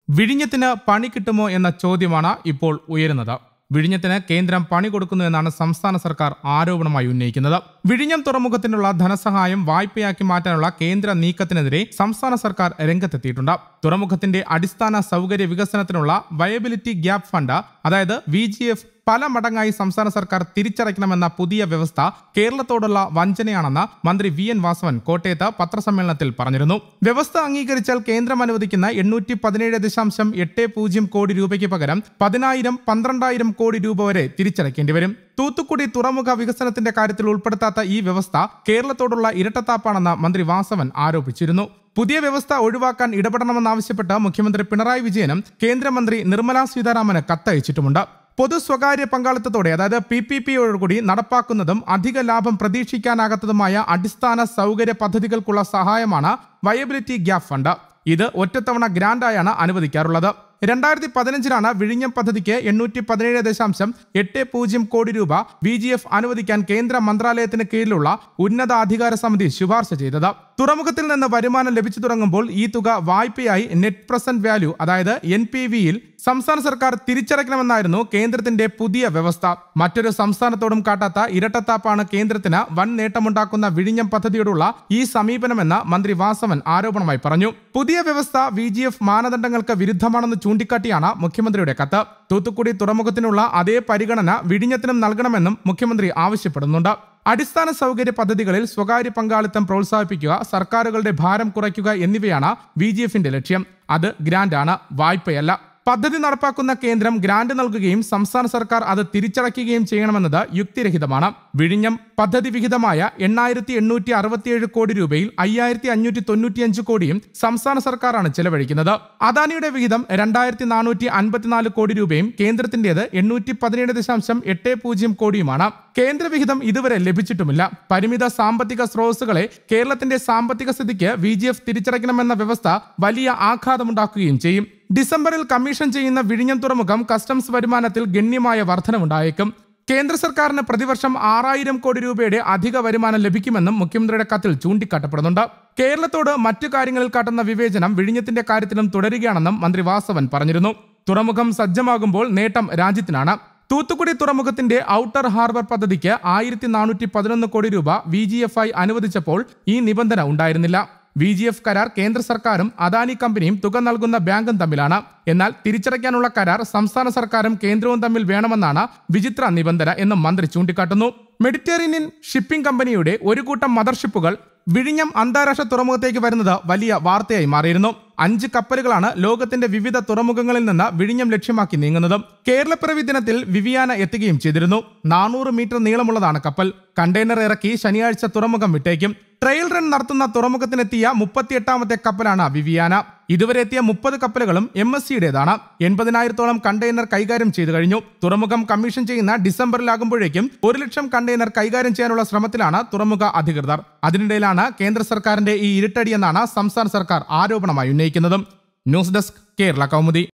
വിഴിഞ്ഞത്തിന് പണി കിട്ടുമോ എന്ന ചോദ്യമാണ് ഇപ്പോൾ ഉയരുന്നത് വിഴിഞ്ഞത്തിന് കേന്ദ്രം പണി കൊടുക്കുന്നു എന്നാണ് സംസ്ഥാന സർക്കാർ ആരോപണമായി ഉന്നയിക്കുന്നത് വിഴിഞ്ഞം തുറമുഖത്തിനുള്ള ധനസഹായം വായ്പയാക്കി മാറ്റാനുള്ള കേന്ദ്ര നീക്കത്തിനെതിരെ സംസ്ഥാന സർക്കാർ രംഗത്തെത്തിയിട്ടുണ്ട് തുറമുഖത്തിന്റെ അടിസ്ഥാന സൗകര്യ വികസനത്തിനുള്ള വയബിലിറ്റി ഗ്യാപ് ഫണ്ട് അതായത് വി പല മടങ്ങായി സംസ്ഥാന സർക്കാർ തിരിച്ചടയ്ക്കണമെന്ന പുതിയ വ്യവസ്ഥ കേരളത്തോടുള്ള വഞ്ചനയാണെന്ന് മന്ത്രി വി എൻ വാസവൻ കോട്ടയത്ത് പത്രസമ്മേളനത്തിൽ പറഞ്ഞിരുന്നു വ്യവസ്ഥ അംഗീകരിച്ചാൽ കേന്ദ്രം അനുവദിക്കുന്ന എണ്ണൂറ്റി പതിനേഴ് ദശാംശം എട്ട് പൂജ്യം കോടി രൂപയ്ക്ക് പകരം പതിനായിരം പന്ത്രണ്ടായിരം കോടി രൂപ വരെ തിരിച്ചടയ്ക്കേണ്ടി വരും തൂത്തുക്കുടി തുറമുഖ വികസനത്തിന്റെ കാര്യത്തിൽ ഉൾപ്പെടുത്താത്ത ഈ വ്യവസ്ഥ കേരളത്തോടുള്ള ഇരട്ടത്താപ്പാണെന്ന് മന്ത്രി വാസവൻ ആരോപിച്ചിരുന്നു പുതിയ വ്യവസ്ഥ ഒഴിവാക്കാൻ ഇടപെടണമെന്നാവശ്യപ്പെട്ട് മുഖ്യമന്ത്രി പിണറായി വിജയനും കേന്ദ്രമന്ത്രി നിർമ്മലാ സീതാരാമന് കത്തയച്ചിട്ടുമുണ്ട് പൊതു സ്വകാര്യ പങ്കാളിത്തത്തോടെ അതായത് പി പി പിയോടുകൂടി നടപ്പാക്കുന്നതും അധിക ലാഭം പ്രതീക്ഷിക്കാനാകാത്തതുമായ അടിസ്ഥാന സൗകര്യ പദ്ധതികൾക്കുള്ള സഹായമാണ് വയബിലിറ്റി ഗ്യാപ് ഫണ്ട് ഇത് ഒറ്റത്തവണ ഗ്രാന്റായാണ് അനുവദിക്കാറുള്ളത് രണ്ടായിരത്തി പതിനഞ്ചിലാണ് വിഴിഞ്ഞം പദ്ധതിക്ക് എണ്ണൂറ്റി പതിനേഴ് ദശാംശം എട്ട് പൂജ്യം കോടി രൂപ വി ജി എഫ് അനുവദിക്കാൻ കേന്ദ്ര മന്ത്രാലയത്തിന് കീഴിലുള്ള ഉന്നതാധികാര സമിതി ശുപാർശ ചെയ്തത് തുറമുഖത്തിൽ നിന്ന് വരുമാനം ലഭിച്ചു തുടങ്ങുമ്പോൾ ഈ തുക വായ്പയായി നെറ്റ് പ്രസന്റ് വാല്യൂ അതായത് എൻ പി വിയിൽ സംസ്ഥാന സർക്കാർ തിരിച്ചടയ്ക്കണമെന്നായിരുന്നു കേന്ദ്രത്തിന്റെ പുതിയ വ്യവസ്ഥ മറ്റൊരു സംസ്ഥാനത്തോടും കാട്ടാത്ത ഇരട്ടത്താപ്പാണ് കേന്ദ്രത്തിന് വൻ നേട്ടമുണ്ടാക്കുന്ന വിഴിഞ്ഞം പദ്ധതിയോടുള്ള ഈ സമീപനമെന്ന് മന്ത്രി വാസവൻ ആരോപണമായി പറഞ്ഞു പുതിയ വ്യവസ്ഥ വി ജി എഫ് മാനദണ്ഡങ്ങൾക്ക് വിരുദ്ധമാണെന്ന് ചൂണ്ടിക്കാട്ടിയാണ് മുഖ്യമന്ത്രിയുടെ കത്ത് തൂത്തുക്കുടി തുറമുഖത്തിനുള്ള അതേ പരിഗണന വിഴിഞ്ഞത്തിനും നൽകണമെന്നും മുഖ്യമന്ത്രി ആവശ്യപ്പെടുന്നുണ്ട് അടിസ്ഥാന സൗകര്യ പദ്ധതികളിൽ സ്വകാര്യ പങ്കാളിത്തം പ്രോത്സാഹിപ്പിക്കുക സർക്കാരുകളുടെ ഭാരം കുറയ്ക്കുക എന്നിവയാണ് ബി ജി എഫിന്റെ ലക്ഷ്യം അത് ഗ്രാന്റാണ് വായ്പയല്ല പദ്ധതി നടപ്പാക്കുന്ന കേന്ദ്രം ഗ്രാന്റ് നൽകുകയും സംസ്ഥാന സർക്കാർ അത് തിരിച്ചടയ്ക്കുകയും ചെയ്യണമെന്നത് യുക്തിരഹിതമാണ് വിഴിഞ്ഞം പദ്ധതി വിഹിതമായ എണ്ണായിരത്തി എണ്ണൂറ്റി അറുപത്തിയേഴ് കോടി രൂപയിൽ അയ്യായിരത്തി അഞ്ഞൂറ്റി തൊണ്ണൂറ്റിയഞ്ച് കോടിയും സംസ്ഥാന സർക്കാരാണ് ചെലവഴിക്കുന്നത് അദാനിയുടെ വിഹിതം രണ്ടായിരത്തി നാനൂറ്റി അൻപത്തിനാല് കോടി രൂപയും കേന്ദ്രത്തിന്റേത് എണ്ണൂറ്റി പതിനേഴ് ദശാംശം എട്ട് പൂജ്യം കോടിയുമാണ് കേന്ദ്ര വിഹിതം ഇതുവരെ ലഭിച്ചിട്ടുമില്ല പരിമിത സാമ്പത്തിക സ്രോതസ്സുകളെ കേരളത്തിന്റെ സാമ്പത്തിക സ്ഥിതിക്ക് വി ജി എഫ് തിരിച്ചടയ്ക്കണമെന്ന വ്യവസ്ഥ വലിയ ആഘാതമുണ്ടാക്കുകയും ചെയ്യും ഡിസംബറിൽ കമ്മീഷൻ ചെയ്യുന്ന വിഴിഞ്ഞം തുറമുഖം കസ്റ്റംസ് വരുമാനത്തിൽ ഗണ്യമായ വർധനമുണ്ടായേക്കും കേന്ദ്ര സർക്കാരിന് പ്രതിവർഷം ആറായിരം കോടി രൂപയുടെ അധിക വരുമാനം ലഭിക്കുമെന്നും മുഖ്യമന്ത്രിയുടെ കത്തിൽ ചൂണ്ടിക്കാട്ടപ്പെടുന്നുണ്ട് കേരളത്തോട് മറ്റു കാര്യങ്ങളിൽ കാട്ടുന്ന വിവേചനം വിഴിഞ്ഞത്തിന്റെ കാര്യത്തിലും തുടരുകയാണെന്നും മന്ത്രി വാസവൻ പറഞ്ഞിരുന്നു തുറമുഖം സജ്ജമാകുമ്പോൾ നേട്ടം രാജ്യത്തിനാണ് തൂത്തുക്കുടി തുറമുഖത്തിന്റെ ഔട്ടർ ഹാർബർ പദ്ധതിക്ക് ആയിരത്തി നാനൂറ്റി പതിനൊന്ന് കോടി രൂപ വി ജി എഫ് ഐ അനുവദിച്ചപ്പോൾ ഈ നിബന്ധന ഉണ്ടായിരുന്നില്ല വി ജി എഫ് കരാർ കേന്ദ്ര സർക്കാരും അദാനി കമ്പനിയും തുക നൽകുന്ന ബാങ്കും തമ്മിലാണ് എന്നാൽ തിരിച്ചടയ്ക്കാനുള്ള കരാർ സംസ്ഥാന സർക്കാരും കേന്ദ്രവും തമ്മിൽ വേണമെന്നാണ് വിചിത്ര നിബന്ധന എന്നും മന്ത്രി ചൂണ്ടിക്കാട്ടുന്നു മെഡിറ്ററേനിയൻ ഷിപ്പിംഗ് കമ്പനിയുടെ ഒരു കൂട്ടം മദർഷിപ്പുകൾ വിഴിഞ്ഞം അന്താരാഷ്ട്ര തുറമുഖത്തേക്ക് വരുന്നത് വലിയ വാർത്തയായി മാറിയിരുന്നു അഞ്ച് കപ്പലുകളാണ് ലോകത്തിന്റെ വിവിധ തുറമുഖങ്ങളിൽ നിന്ന് വിഴിഞ്ഞം ലക്ഷ്യമാക്കി നീങ്ങുന്നത് കേരളപ്പിറവി ദിനത്തിൽ വിവിയാന എത്തുകയും ചെയ്തിരുന്നു നാനൂറ് മീറ്റർ നീളമുള്ളതാണ് കപ്പൽ കണ്ടെയ്നർ ഇറക്കി ശനിയാഴ്ച തുറമുഖം വിട്ടേക്കും ട്രയൽ റൺ നടത്തുന്ന തുറമുഖത്തിനെത്തിയ മുപ്പത്തിയെട്ടാമത്തെ കപ്പലാണ് വിവിയാന ഇതുവരെ എത്തിയ മുപ്പത് കപ്പലുകളും എം എസ് സിയുടേതാണ് എൺപതിനായിരത്തോളം കണ്ടെയ്നർ കൈകാര്യം ചെയ്തു കഴിഞ്ഞു തുറമുഖം കമ്മീഷൻ ചെയ്യുന്ന ഡിസംബറിലാകുമ്പോഴേക്കും ഒരു ലക്ഷം കണ്ടെയ്നർ കൈകാര്യം ചെയ്യാനുള്ള ശ്രമത്തിലാണ് തുറമുഖ അധികൃതർ അതിനിടയിലാണ് കേന്ദ്ര സർക്കാരിന്റെ ഈ ഇരുട്ടടിയെന്നാണ് സംസ്ഥാന സർക്കാർ ആരോപണമായി ഉന്നയിക്കുന്നത് ന്യൂസ് ഡെസ്ക് കേരള കൗമുദി